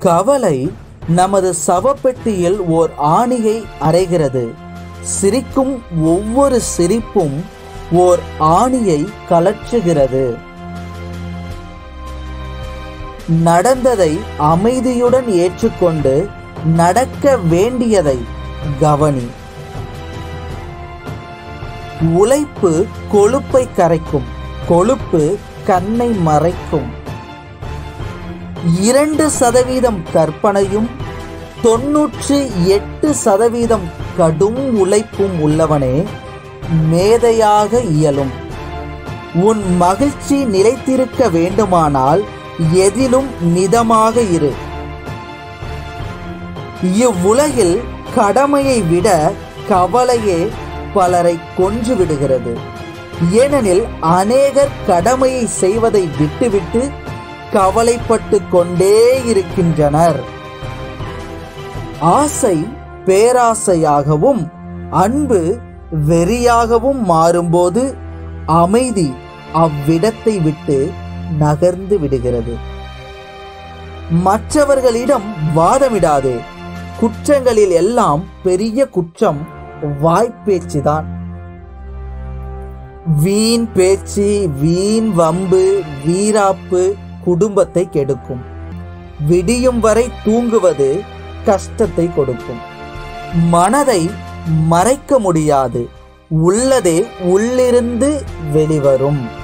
கவலை நமது சவப்பெட்டியில் ஓர் ஆணியை அறைகிறது சிரிக்கும் ஒவ்வொரு சிரிப்பும் ஓர் ஆணியை கலற்றுகிறது நடந்ததை அமைதியுடன் ஏற்றுக்கொண்டு நடக்க வேண்டியதை கவனி உழைப்பு கொழுப்பை கரைக்கும் கொழுப்பு கண்ணை மறைக்கும் இரண்டு சதவீதம் கற்பனையும் தொன்னூற்றி எட்டு சதவீதம் கடும் உழைப்பும் உள்ளவனே மேதையாக இயலும் உன் மகிழ்ச்சி நிலைத்திருக்க வேண்டுமானால் எதிலும் மிதமாக இரு இவ்வுலகில் கடமையை விட கவலையே பலரை கொன்று விடுகிறது ஏனெனில் அநேகர் கடமையை செய்வதை விட்டுவிட்டு கவலைப்பட்டு கொண்டே இருக்கின்றனர் ஆசை பேராசையாகவும் அன்பு வெறியாகவும் மாறும்போது அமைதி அவ்விடத்தை விட்டு நகர்ந்து விடுகிறது மற்றவர்களிடம் வாதமிடாதே குற்றங்களில் எல்லாம் பெரிய குற்றம் வாய்ப்பேச்சுதான் வீண் பேச்சு வீண் வம்பு வீராப்பு குடும்பத்தை கெடுக்கும் விடியும் வரை தூங்குவது கஷ்டத்தை கொடுக்கும் மனதை மறைக்க முடியாது உள்ளதே உள்ளிருந்து வெளிவரும்